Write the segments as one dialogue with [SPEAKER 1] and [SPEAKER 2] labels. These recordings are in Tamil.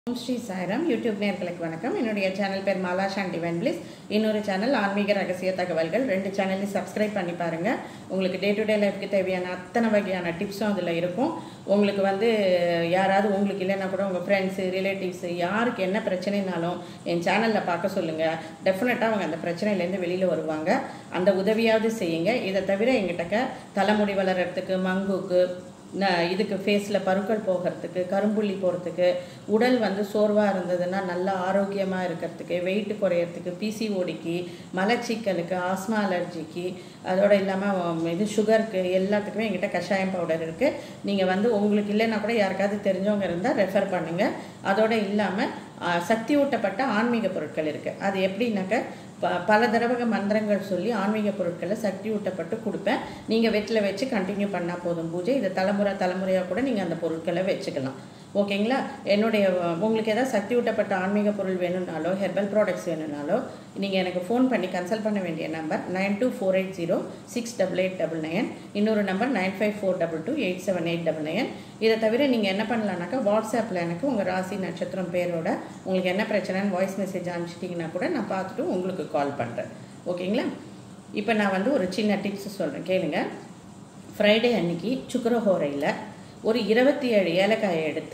[SPEAKER 1] ஓம் ஸ்ரீ சாய்ராம் யூடியூப் நேர்களுக்கு வணக்கம் என்னுடைய சேனல் பேர் மாலா ஷான் டிவைன் பிளிஸ் இன்னொரு சேனல் ஆன்மீக ரகசிய தகவல்கள் ரெண்டு சேனலையும் சப்ஸ்கிரைப் பண்ணி பாருங்கள் உங்களுக்கு டே டு டே லைஃப்க்கு தேவையான அத்தனை வகையான டிப்ஸும் அதில் இருக்கும் உங்களுக்கு வந்து யாராவது உங்களுக்கு இல்லைன்னா கூட உங்கள் ஃப்ரெண்ட்ஸு ரிலேட்டிவ்ஸு யாருக்கு என்ன பிரச்சனைனாலும் என் சேனலில் பார்க்க சொல்லுங்கள் டெஃபினட்டாக அவங்க அந்த பிரச்சனையிலேருந்து வெளியில் வருவாங்க அந்த உதவியாவது செய்யுங்க இதை தவிர எங்கிட்டக்க தலைமுடி வளர்கிறதுக்கு மங்குக்கு ந இதுக்கு ஃபேஸில் பருக்கள் போகிறதுக்கு கரும்புள்ளி போகிறதுக்கு உடல் வந்து சோர்வாக இருந்ததுன்னா நல்லா ஆரோக்கியமாக இருக்கிறதுக்கு வெயிட் குறையிறதுக்கு பிசிஓடிக்கு மலச்சிக்கலுக்கு ஆஸ்மா அலர்ஜிக்கு அதோடு இல்லாமல் இது சுகருக்கு எல்லாத்துக்குமே எங்கிட்ட கஷாயம் பவுடர் இருக்குது நீங்கள் வந்து உங்களுக்கு இல்லைன்னா கூட யாருக்காவது தெரிஞ்சவங்க இருந்தால் ரெஃபர் பண்ணுங்கள் அதோடு இல்லாமல் சக்தி ஊட்டப்பட்ட ஆன்மீக பொருட்கள் இருக்குது அது எப்படின்னாக்க ப பல தடவை மந்திரங்கள் சொல்லி ஆன்மீக பொருட்களை சக்தி ஊட்டப்பட்டு கொடுப்பேன் நீங்கள் வீட்டில் வச்சு கண்டினியூ பண்ணால் போதும் பூஜை இதை தலைமுறை தலைமுறையாக கூட நீங்கள் அந்த பொருட்களை வச்சுக்கலாம் ஓகேங்களா என்னுடைய உங்களுக்கு ஏதாவது சக்தி ஊட்டப்பட்ட ஆன்மீக பொருள் வேணும்னாலோ ஹெர்பல் ப்ராடக்ட்ஸ் வேணும்னாலோ நீங்கள் எனக்கு ஃபோன் பண்ணி கன்சல்ட் பண்ண வேண்டிய number nine two four eight zero six double eight double nine இன்னொரு number nine five four double two eight seven eight double nine இதை தவிர நீங்கள் என்ன பண்ணலான்னாக்கா வாட்ஸ்அப்பில் எனக்கு உங்கள் ராசி நட்சத்திரம் பேரோட உங்களுக்கு என்ன பிரச்சனைன்னு வாய்ஸ் மெசேஜ் அனுப்பிச்சிட்டிங்கன்னா கூட நான் பார்த்துட்டு உங்களுக்கு கால் பண்ணுறேன் ஓகேங்களா இப்போ நான் வந்து ஒரு சின்ன டிப்ஸ் சொல்கிறேன் கேளுங்க ஃப்ரைடே அன்னைக்கு சுக்கரஹோரையில் ஒரு இருபத்தி ஏழு ஏலக்காயை எடுத்து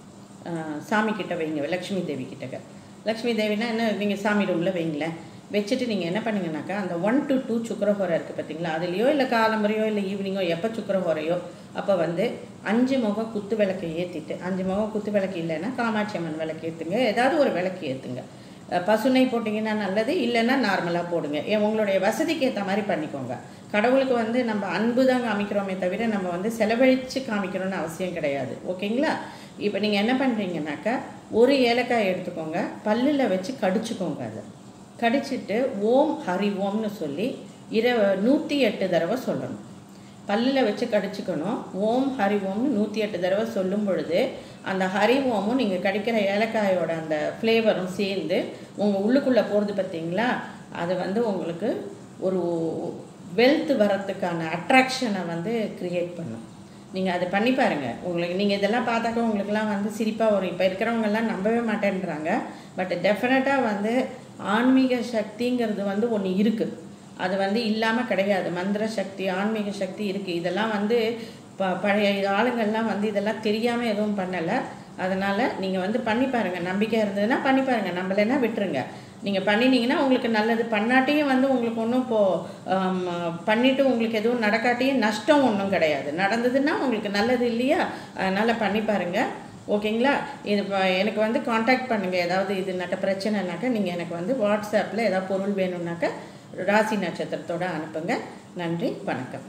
[SPEAKER 1] சாமி கிட்ட வைங்க லக்ஷ்மி தேவி கிட்டக்க லக்ஷ்மி தேவினா என்ன நீங்கள் சாமி ரூமில் வைங்களேன் வச்சுட்டு நீங்கள் என்ன பண்ணுங்கனாக்கா அந்த ஒன் டு டூ சுக்கரஹோரை இருக்குது பார்த்தீங்களா அதுலேயோ இல்லை காலம்பரையோ இல்லை ஈவினிங்கோ எப்போ சுக்கரஹோரையோ அப்போ வந்து அஞ்சு முகம் குத்து விளக்கை ஏற்றிட்டு அஞ்சு முகம் குத்து விளக்கு இல்லைன்னா காமாட்சி அம்மன் விளக்கு ஏற்றுங்க ஏதாவது ஒரு விளக்கு ஏற்றுங்க பசுனை போட்டிங்கன்னா நல்லது இல்லைன்னா நார்மலாக போடுங்க ஏன் உங்களுடைய வசதிக்கு ஏற்ற மாதிரி பண்ணிக்கோங்க கடவுளுக்கு வந்து நம்ம அன்பு தான் காமிக்கிறோமே தவிர நம்ம வந்து செலவழித்து காமிக்கணும்னு அவசியம் கிடையாது ஓகேங்களா இப்போ நீங்கள் என்ன பண்ணுறீங்கனாக்கா ஒரு ஏலக்காய் எடுத்துக்கோங்க பல்லில் வச்சு கடிச்சுக்கோங்க அதை கடிச்சிட்டு ஓம் ஹரி ஓம்னு சொல்லி இர நூற்றி எட்டு தடவை சொல்லணும் பல்லில் வச்சு கடிச்சுக்கணும் ஓம் ஹரி ஓம்னு நூற்றி எட்டு தடவை சொல்லும் பொழுது அந்த ஹரி ஓமும் நீங்கள் கடிக்கிற ஏலக்காயோட அந்த ஃப்ளேவரும் சேர்ந்து உங்கள் உள்ளுக்குள்ளே போகிறது பார்த்தீங்களா அது வந்து உங்களுக்கு ஒரு வெல்த் வரத்துக்கான அட்ராக்ஷனை வந்து க்ரியேட் பண்ணும் நீங்கள் அதை பண்ணி பாருங்கள் உங்களுக்கு நீங்கள் இதெல்லாம் பார்த்தாக்க உங்களுக்குலாம் வந்து சிரிப்பாக வரும் இப்போ இருக்கிறவங்கெல்லாம் நம்பவே மாட்டேன்றாங்க பட் டெஃபினட்டாக வந்து ஆன்மீக சக்திங்கிறது வந்து ஒன்று இருக்குது அது வந்து இல்லாமல் கிடையாது மந்திர சக்தி ஆன்மீக சக்தி இருக்குது இதெல்லாம் வந்து ப பழைய ஆளுங்கள்லாம் வந்து இதெல்லாம் தெரியாமல் எதுவும் பண்ணலை அதனால் நீங்கள் வந்து பண்ணி பாருங்கள் நம்பிக்கை இருந்ததுன்னா பண்ணி பாருங்கள் நம்மளேனா விட்டுருங்க நீங்கள் பண்ணினீங்கன்னா உங்களுக்கு நல்லது பண்ணாட்டியும் வந்து உங்களுக்கு ஒன்றும் இப்போது பண்ணிவிட்டு உங்களுக்கு எதுவும் நடக்காட்டியும் நஷ்டம் ஒன்றும் கிடையாது நடந்ததுன்னா உங்களுக்கு நல்லது இல்லையா அதனால் பண்ணி பாருங்கள் ஓகேங்களா இது இப்போ எனக்கு வந்து காண்டாக்ட் பண்ணுங்கள் ஏதாவது இதுனாக்க பிரச்சனைனாக்கா நீங்கள் எனக்கு வந்து வாட்ஸ்அப்பில் ஏதாவது பொருள் வேணும்னாக்கா ராசி நட்சத்திரத்தோடு அனுப்புங்க நன்றி வணக்கம்